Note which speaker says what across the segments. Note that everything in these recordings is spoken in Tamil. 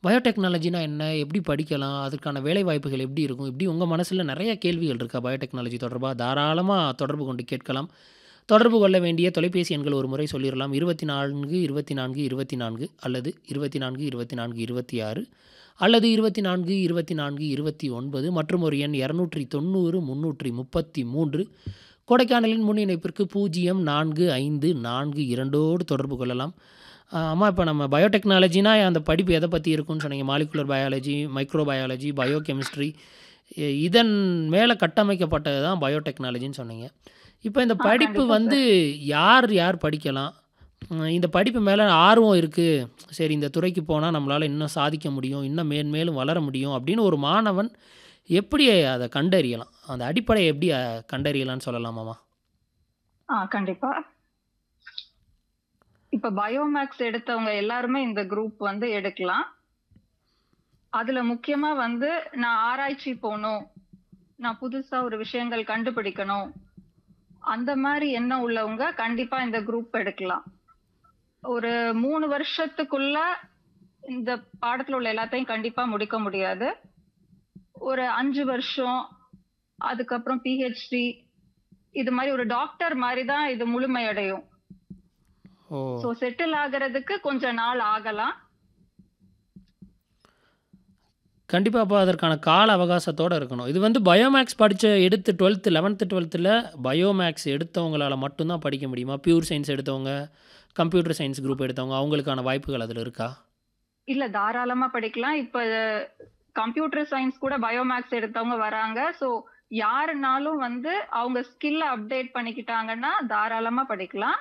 Speaker 1: பயோடெக்னாலஜினா என்ன? எப்படி படிக்கலாம்? அதற்கான வேலை வாய்ப்புகள் எப்படி இருக்கும்? இப்படி உங்க மனசுல நெறைய கேள்விகள் இருக்கா? பயோடெக்னாலஜி தொடர்பா? தாராளமா தொடர்பு கொண்டு கேட்கலாம். தொடர்பு கொள்ள வேண்டிய தொலைபேசி எண்கள் ஒரு முறை சொல்லிறலாம். 24 24 24 அல்லது 24 24 26 அல்லது 24 24 29 மற்றும் ஒரு எண் 290 333 கொடைக்கானலின் முன் இணைப்பிற்கு 0454 ஓடு தொடர்பு கொள்ளலாம். அ அம்மா இப்ப நம்ம பயோடெக்னாலஜினா அந்த படிப்பு எத பத்தி இருக்கும்னு சொன்னீங்க. Molecular biology, microbiology, biochemistry இ இதன் மேல கட்டமைக்கப்பட்டது தான் பயோடெக்னாலஜின்னு சொன்னீங்க. இப்ப இந்த
Speaker 2: ஆ
Speaker 1: படிப்பு
Speaker 2: கண்டிப்பா
Speaker 1: வந்து
Speaker 2: சார்.
Speaker 1: யார் யார் படிக்கலாம்? ம் இந்த படிப்பு மேல ஆர்வம் இருக்கு. சரி இந்த துறைக்கு போனா நம்மளால இன்னும் சாதிக்க முடியும். இன்னும் மேன்மேலும் வளர முடியும் அப்படின்னு ஒரு மாணவன் எப்படி அத கண்டறியலாம்? அந்த அடிப்படைய எப்படி அ கண்டறியலாம்னு சொல்லலாமாம்மா?
Speaker 2: ஆ கண்டிப்பா. இப்ப பயோமேக்ஸ் எடுத்தவங்க எல்லாருமே இந்த குரூப் வந்து எடுக்கலாம். அதுல முக்கியமா வந்து நான் ஆராய்ச்சி போணும். நான் புதுசா ஒரு விஷயங்கள் கண்டுபிடிக்கணும். அந்த மாரி எண்ணம் உள்ளவங்க கண்டிப்பா இந்த குரூப் எடுக்கலாம். ஒரு 3 வருஷத்துக்குள்ள இந்த பாடத்துல உள்ள எல்லாத்தையும் கண்டிப்பா முடிக்க முடியாது. ஒரு 5 வருஷம், அதுக்கப்புறம் பிஹெச்டி இது மாரி ஒரு டாக்டர் மாரி தான் இது முழுமையடையும்.
Speaker 1: ஓ!
Speaker 2: ஸோ செட்டில் ஆகறதுக்கு கொஞ்ச நாள் ஆகலாம்.
Speaker 1: கண்டிப்பா அப்ப அதற்கான கால அவகாசத்தோட இருக்கணும். இது வந்து பயோமேக்ஸ் படிச்ச எடுத்து 12த் 11த் 12த்ல பயோமேக்ஸ் எடுத்தவங்களால மட்டும் தான் படிக்க முடியுமா? பியூர் சயன்ஸ் எடுத்தவங்க, கம்ப்யூட்டர் சயன்ஸ் குரூப் எடுத்தவங்க அவங்களுக்கான வாய்ப்புகள் அதுல இருக்கா?
Speaker 2: இல்ல தாராளமா படிக்கலாம். இப்ப கம்ப்யூட்டர் சயன்ஸ் கூட பயோமேக்ஸ் எடுத்தவங்க வராங்க. ஸோ யாருனாலும் வந்து அவங்க ஸ்கில்ல அப்டேட் பண்ணிக்கிட்டாங்கன்னா தாராளமா படிக்கலாம்.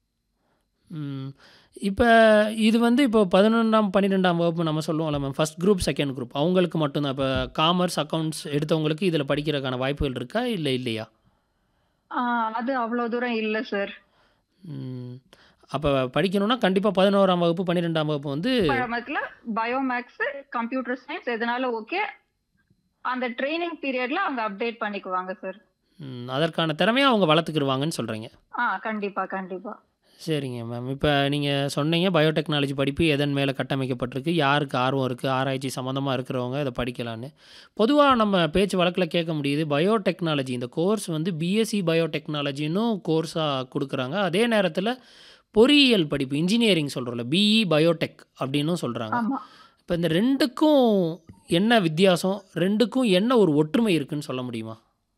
Speaker 1: ம். இப்ப இது வந்து இப்போ 11ஆம், 12ஆம் வகுப்பு நம்ம சொல்லுவோம்ல ma'am. First group, second group அவங்களுக்கு மட்டும் தான். இப்ப காமர்ஸ், அக்கவுண்ட்ஸ் எடுத்தவங்களுக்கு இதுல படிக்கிறதுக்கான வாய்ப்புகள் இருக்கா? இல்ல இல்லையா?
Speaker 2: ஆ அது அவ்வளோ தூரம் இல்ல சார்.
Speaker 1: ம். அப்ப படிக்கணும்னா கண்டிப்பா 11ஆம் வகுப்பு, 12ஆம் வகுப்பு வந்து
Speaker 2: பழமத்துல பயோமேக்ஸ், கம்ப்யூட்டர் சயன்ஸ் எதுனாலும் ஓகே. அந்த ட்ரெய்னிங் பீரியட்ல அவங்க அப்டேட் பண்ணிக்குவாங்க சார்.
Speaker 1: ம். அதற்கான திறமைய அவங்க வளர்த்துக்கிருவாங்கன்னு சொல்றீங்க.
Speaker 2: ஆ கண்டிப்பா, கண்டிப்பா.
Speaker 1: சரிங்க மேம். இப்ப நீங்க சொன்னீங்க பயோடெக்னாலஜி படிப்பு எதன் மேல கட்டமைக்கப்பட்டிருக்கு? யாருக்கு ஆர்வம் இருக்கு? ஆராய்ச்சி சம்மந்தமா இருக்கிறவங்க இத படிக்கலான்னு. பொதுவா நம்ம பேச்சு வழக்குல கேட்க முடியுது. பயோடெக்னாலஜி இந்த கோர்ஸ் வந்து பிஎஸ்சி பயோடெக்னாலஜின்னும் கோர்ஸா குடுக்குறாங்க. அதே நேரத்துல பொறியியல் படிப்பு இன்ஜினியரிங் சொல்றோம்ல. பிஇ பயோடெக் அப்படின்னும் சொல்றாங்க.
Speaker 2: ஆமா.
Speaker 1: இப்ப இந்த 2க்கும் என்ன வித்தியாசம்? 2க்கும் என்ன ஒரு ஒற்றுமை இருக்குன்னு சொல்ல முடியுமா?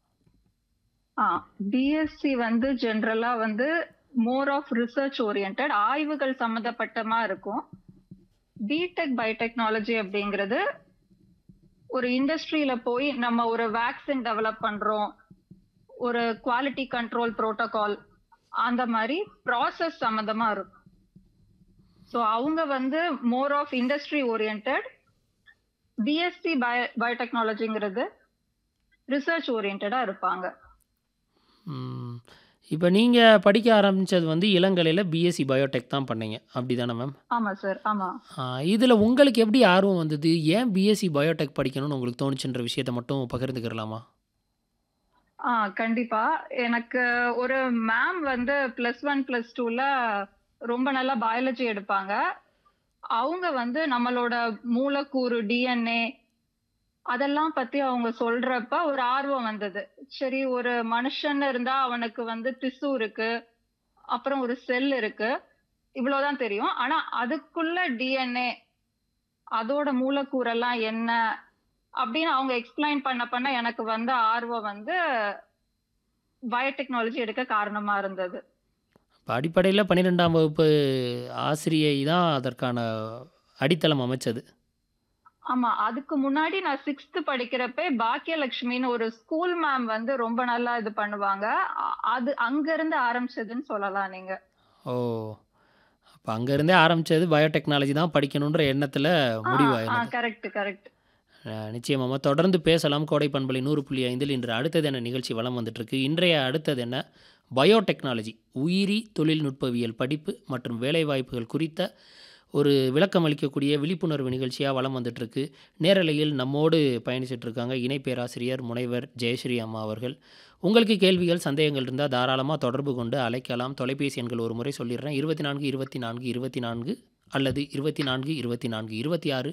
Speaker 2: ஆ பிஎஸ்சி வந்து ஜெனரலா வந்து மோர் ஆஃப் ரிசர்ச் ஓரியன்டட் ஆய்வுகள் சம்மந்தப்பட்டமா இருக்கும். பிடெக் பயோடெக்னாலஜி அப்படிங்கிறது ஒரு இண்டஸ்ட்ரியில போய் நம்ம ஒரு வேக்சின் டெவலப் பண்றோம். ஒரு குவாலிட்டி கண்ட்ரோல் புரோட்டோகால் அந்த மாரி ப்ராசஸ் சம்மந்தமா இருக்கும். ஸோ அவங்க வந்து more of industry oriented. BSc bio பயோடெக்னாலஜிங்கிறது ரிசர்ச் ஓரியன்டடா இருப்பாங்க.
Speaker 1: ம். இப்ப நீங்க படிக்க ஆரம்பிச்சது வந்து இளங்கலையில பிஎஸ்சி பயோடெக் தான் பண்ணீங்க. அப்படிதானே மேம்?
Speaker 2: ஆமா சார். ஆமா.
Speaker 1: ஆ இதுல உங்களுக்கு எப்படி ஆர்வம் வந்தது? ஏன் பிஎஸ்சி பயோடெக் படிக்கணும்னு உங்களுக்கு தோணுச்சுன்ற விஷயத்த மட்டும் பகிர்ந்துக்கிறலாமா?
Speaker 2: ஆ கண்டிப்பா. எனக்கு ஒரு மேம் வந்து +1, +2ல ரொம்ப நல்லா பயாலஜி எடுப்பாங்க. அவங்க வந்து நம்மளோட மூலக்கூறு, டிஎன்ஏ அதெல்லாம் பத்தி அவங்க சொல்றப்ப ஒரு ஆர்வம் வந்தது. சரி ஒரு மனுஷன்னு இருந்தா அவனுக்கு வந்து திசு இருக்கு. அப்புறம் ஒரு செல் இருக்கு. இவ்வளோதான் தெரியும். ஆனா அதுக்குள்ள டிஎன்ஏ அதோட மூலக்கூறெல்லாம் என்ன? அப்படின்னு அவங்க எக்ஸ்பிளைன் பண்ண பண்ண எனக்கு வந்த ஆர்வம் வந்து பயோடெக்னாலஜி எடுக்க காரணமா இருந்தது.
Speaker 1: இப்ப அடிப்படையில 12ஆம் வகுப்பு ஆசிரியை தான் அதற்கான அடித்தளம் அமைச்சது.
Speaker 2: ஆமா. அதுக்கு முன்னாடி நான் 6த் படிக்கிறப்ப பாக்கியலட்சுமின்னு ஒரு ஸ்கூல் மேம் வந்து ரொம்ப நல்லா இது பண்ணுவாங்க. அ அது அங்க இருந்து ஆரம்பிச்சதுன்னு சொல்லலாம் நீங்க.
Speaker 1: ஓ! அப்ப அங்க இருந்தே ஆரம்பிச்சது பயோடெக்னாலஜி தான் படிக்கணுன்ற எண்ணத்துல
Speaker 2: ஆ, ஆ
Speaker 1: முடிவாயினது.
Speaker 2: Correct, correct.
Speaker 1: அ நிச்சயமாம்மா. தொடர்ந்து பேசலாம். கோடை பண்பலை 100.5ல் இன்று அடுத்தது என்ன நிகழ்ச்சி வலம் வந்துட்டுருக்கு. இன்றைய அடுத்தது என்ன? பயோடெக்னாலஜி உயிரி தொழில்நுட்பவியல் படிப்பு மற்றும் வேலைவாய்ப்புகள் குறித்த ஒரு விளக்கம் அளிக்கக்கூடிய விழிப்புணர்வு நிகழ்ச்சியா வலம் வந்துட்டுருக்கு. நேரலையில் நம்மோடு பயணிச்சுட்டு இருக்காங்க இணை பேராசிரியர் முனைவர் ஜெயஸ்ரீ அம்மா அவர்கள். உங்களுக்கு கேள்விகள், சந்தேகங்கள் இருந்தா தாராளமா தொடர்பு கொண்டு அழைக்கலாம். தொலைபேசி எண்கள் ஒரு முறை சொல்லிடுறேன். 24 24 24 அல்லது 24 24 26